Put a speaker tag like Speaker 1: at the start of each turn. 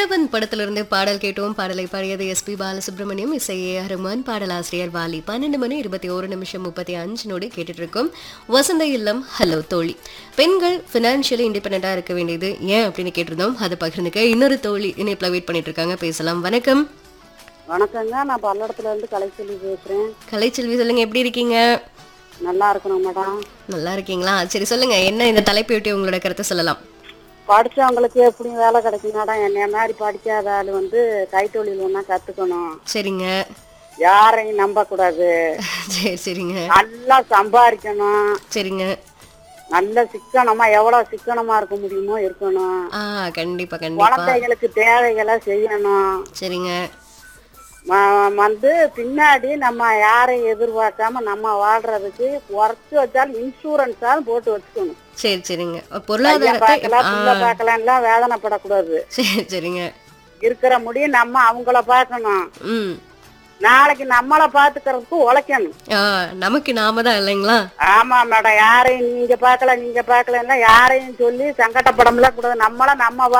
Speaker 1: உழவன் படத்திலிருந்து பாடல் கேட்டோம் பாடலை பாடியது எஸ்பி பாலசுப்ரமணியம் இசை ஏ ஆர் ரஹ்மான் பாடலாசிரியர் வாலி பன்னெண்டு மணி இருபத்தி ஒரு நிமிஷம் முப்பத்தி அஞ்சு நொடி கேட்டுட்டு இருக்கோம் வசந்த இல்லம் ஹலோ தோழி பெண்கள் ஃபினான்ஷியலி இண்டிபெண்டா இருக்க வேண்டியது ஏன் அப்படின்னு கேட்டிருந்தோம் அதை பகிர்ந்துக்க இன்னொரு தோழி இணைப்பில் வெயிட் பண்ணிட்டு இருக்காங்க பேசலாம் வணக்கம்
Speaker 2: வணக்கங்க நான் பல்லடத்துல இருந்து கலைச்செல்வி பேசுறேன்
Speaker 1: கலைச்செல்வி சொல்லுங்க எப்படி இருக்கீங்க
Speaker 2: நல்லா இருக்கணும் மேடம்
Speaker 1: நல்லா இருக்கீங்களா சரி சொல்லுங்க என்ன இந்த தலைப்பையொட்டி உங்களோட கருத்தை சொல்லலாம்
Speaker 2: படிச்சவங்களுக்கு எப்படி வேலை கிடைக்கும் மேடம் என்னைய மாதிரி படிக்காத ஆள் வந்து கைத்தொழில் ஒன்றா கத்துக்கணும்
Speaker 1: சரிங்க
Speaker 2: யாரையும் நம்ப கூடாது
Speaker 1: சரி சரிங்க
Speaker 2: நல்லா சம்பாதிக்கணும்
Speaker 1: சரிங்க
Speaker 2: நல்ல சிக்கனமா எவ்வளவு சிக்கனமா இருக்க முடியுமோ இருக்கணும்
Speaker 1: ஆ கண்டிப்பா கண்டிப்பா
Speaker 2: குழந்தைகளுக்கு தேவைகளை செய்யணும்
Speaker 1: சரிங்க
Speaker 2: ம- வந்து பின்னாடி நம்ம யாரையும் எதிர்பார்க்காம நம்ம வாழ்றதுக்கு குறைச்சு வச்சாலும் இன்சூரன்ஸாலும் போட்டு வச்சுக்கணும்
Speaker 1: சரி சரிங்க
Speaker 2: பையன்
Speaker 1: பொருளாதாரத்தை
Speaker 2: பார்க்கலாம் புள்ள
Speaker 1: ஆ,
Speaker 2: பார்க்கலாம்லாம் வேதனைப்படக்கூடாது
Speaker 1: சரி சரிங்க
Speaker 2: இருக்கிற முடியும் நம்ம அவங்கள பார்க்கணும்
Speaker 1: ம்
Speaker 2: நாளைக்கு நம்மள பாத்துக்கிறதுக்கு உழைக்கணும்
Speaker 1: ஆ நமக்கு நாம தான் இல்லைங்களா
Speaker 2: ஆமா மேடம் யாரையும் நீங்க பார்க்கல நீங்க பார்க்கலன்னா யாரையும் சொல்லி சங்கடப்படம்லாம் கூடாது நம்மள நம்ம